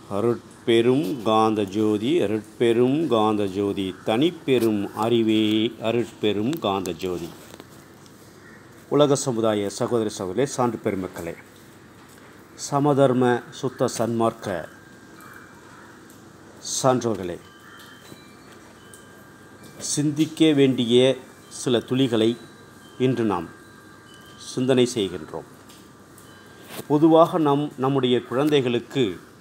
அருட்பெரும் காந்த ஜோதி அருட்பெரும் காந்த ஜோதி தனிப்பெரும் அறிவே அருட்பெரும் காந்த ஜோதி உலக சமுதாய சகோதர சகோதரே சான்று பெருமக்களே சமதர்ம சுத்த சன்மார்க்க சான்றோர்களே சிந்திக்க வேண்டிய சில துளிகளை இன்று நாம் சிந்தனை செய்கின்றோம் பொதுவாக நம் நம்முடைய குழந்தைகளுக்கு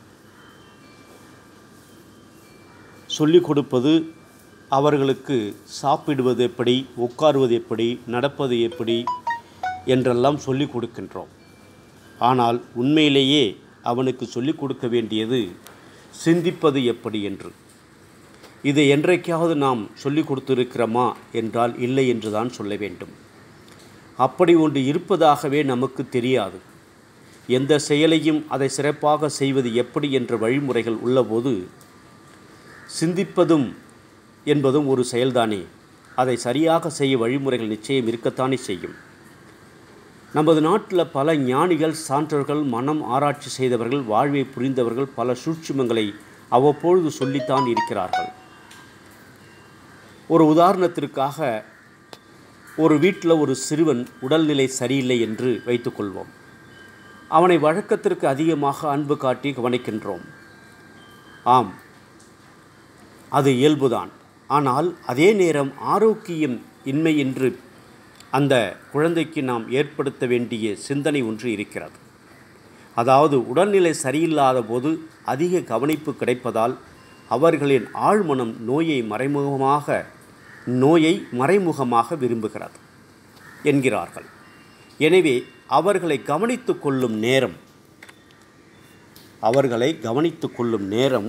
சொல்லிக் கொடுப்பது அவர்களுக்கு சாப்பிடுவது எப்படி உட்காருவது எப்படி நடப்பது எப்படி என்றெல்லாம் சொல்லிக் கொடுக்கின்றோம் ஆனால் உண்மையிலேயே அவனுக்கு சொல்லிக் கொடுக்க வேண்டியது சிந்திப்பது எப்படி என்று இதை என்றைக்காவது நாம் சொல்லிக் கொடுத்திருக்கிறோமா என்றால் இல்லை என்று தான் சொல்ல வேண்டும் அப்படி ஒன்று இருப்பதாகவே நமக்கு தெரியாது எந்த செயலையும் அதை சிறப்பாக செய்வது எப்படி என்ற வழிமுறைகள் உள்ளபோது சிந்திப்பதும் என்பதும் ஒரு செயல்தானே அதை சரியாக செய்ய வழிமுறைகள் நிச்சயம் இருக்கத்தானே செய்யும் நமது நாட்டில் பல ஞானிகள் சான்றோர்கள் மனம் ஆராய்ச்சி செய்தவர்கள் வாழ்வை புரிந்தவர்கள் பல சூட்சுமங்களை அவ்வப்பொழுது சொல்லித்தான் இருக்கிறார்கள் ஒரு உதாரணத்திற்காக ஒரு வீட்டில் ஒரு சிறுவன் உடல்நிலை சரியில்லை என்று வைத்துக்கொள்வோம் அவனை வழக்கத்திற்கு அதிகமாக அன்பு காட்டி கவனிக்கின்றோம் ஆம் அது இயல்புதான் ஆனால் அதே நேரம் ஆரோக்கியம் இன்மை என்று அந்த குழந்தைக்கு நாம் ஏற்படுத்த வேண்டிய சிந்தனை ஒன்று இருக்கிறது அதாவது உடல்நிலை சரியில்லாத போது அதிக கவனிப்பு கிடைப்பதால் அவர்களின் ஆழ்மனம் நோயை மறைமுகமாக நோயை மறைமுகமாக விரும்புகிறது என்கிறார்கள் எனவே அவர்களை கவனித்து கொள்ளும் நேரம் அவர்களை கவனித்து கொள்ளும் நேரம்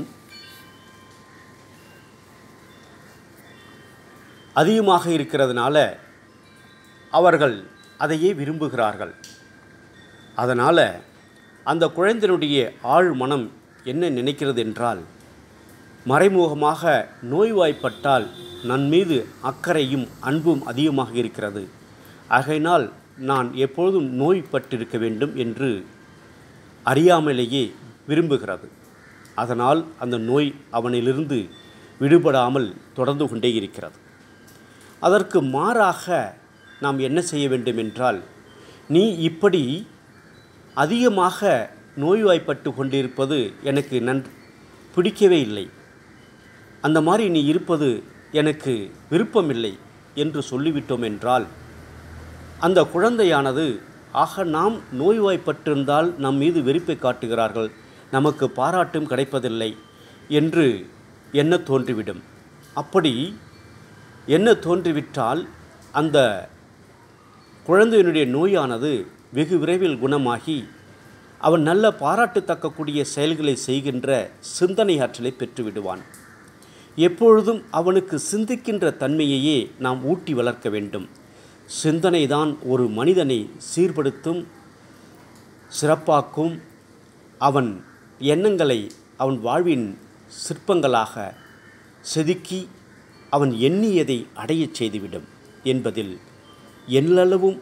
அதிகமாக இருக்கிறதுனால அவர்கள் அதையே விரும்புகிறார்கள் அதனால் அந்த குழந்தையினுடைய ஆழ் மனம் என்ன நினைக்கிறது என்றால் மறைமுகமாக நோய்வாய்ப்பட்டால் நன் மீது அக்கறையும் அன்பும் அதிகமாக இருக்கிறது ஆகையினால் நான் எப்பொழுதும் நோய்பட்டிருக்க வேண்டும் என்று அறியாமலேயே விரும்புகிறது அதனால் அந்த நோய் அவனிலிருந்து விடுபடாமல் தொடர்ந்து கொண்டே இருக்கிறது அதற்கு மாறாக நாம் என்ன செய்ய வேண்டும் என்றால் நீ இப்படி அதிகமாக நோய்வாய்ப்பட்டு கொண்டிருப்பது எனக்கு நன் பிடிக்கவே இல்லை அந்த மாதிரி நீ இருப்பது எனக்கு விருப்பமில்லை என்று சொல்லிவிட்டோம் என்றால் அந்த குழந்தையானது ஆக நாம் நோய்வாய்ப்பட்டிருந்தால் நம் மீது வெறுப்பை காட்டுகிறார்கள் நமக்கு பாராட்டும் கிடைப்பதில்லை என்று எண்ண தோன்றிவிடும் அப்படி என்ன தோன்றிவிட்டால் அந்த குழந்தையினுடைய நோயானது வெகு விரைவில் குணமாகி அவன் நல்ல பாராட்டத்தக்கக்கூடிய செயல்களை செய்கின்ற சிந்தனை ஆற்றலை பெற்றுவிடுவான் எப்பொழுதும் அவனுக்கு சிந்திக்கின்ற தன்மையையே நாம் ஊட்டி வளர்க்க வேண்டும் சிந்தனை தான் ஒரு மனிதனை சீர்படுத்தும் சிறப்பாக்கும் அவன் எண்ணங்களை அவன் வாழ்வின் சிற்பங்களாக செதுக்கி அவன் எண்ணியதை அடையச் செய்துவிடும் என்பதில் எல்லளவும்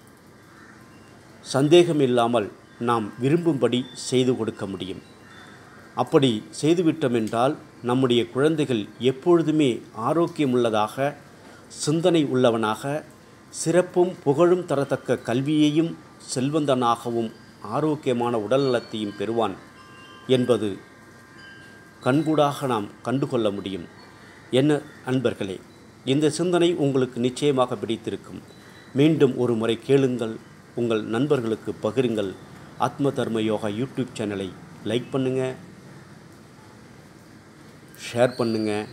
சந்தேகமில்லாமல் நாம் விரும்பும்படி செய்து கொடுக்க முடியும் அப்படி செய்துவிட்டோம் என்றால் நம்முடைய குழந்தைகள் எப்பொழுதுமே ஆரோக்கியமுள்ளதாக சிந்தனை உள்ளவனாக சிறப்பும் புகழும் தரத்தக்க கல்வியையும் செல்வந்தனாகவும் ஆரோக்கியமான உடல்நலத்தையும் பெறுவான் என்பது கண்கூடாக நாம் கண்டுகொள்ள முடியும் என்ன அன்பர்களே இந்த சிந்தனை உங்களுக்கு நிச்சயமாக பிடித்திருக்கும் மீண்டும் ஒரு முறை கேளுங்கள் உங்கள் நண்பர்களுக்கு பகிருங்கள் ஆத்ம தர்ம யோகா யூடியூப் சேனலை லைக் பண்ணுங்கள் ஷேர் பண்ணுங்கள்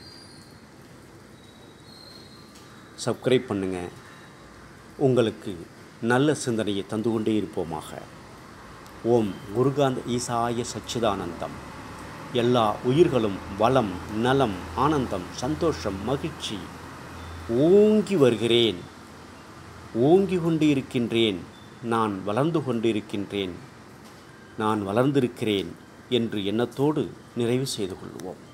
சப்ஸ்கிரைப் பண்ணுங்கள் உங்களுக்கு நல்ல சிந்தனையை தந்து கொண்டே இருப்போமாக ஓம் குருகாந்த ஈசாய சச்சிதானந்தம் எல்லா உயிர்களும் வளம் நலம் ஆனந்தம் சந்தோஷம் மகிழ்ச்சி ஓங்கி வருகிறேன் ஓங்கி கொண்டு இருக்கின்றேன் நான் வளர்ந்து கொண்டிருக்கின்றேன் நான் வளர்ந்திருக்கிறேன் என்று எண்ணத்தோடு நிறைவு செய்து கொள்வோம்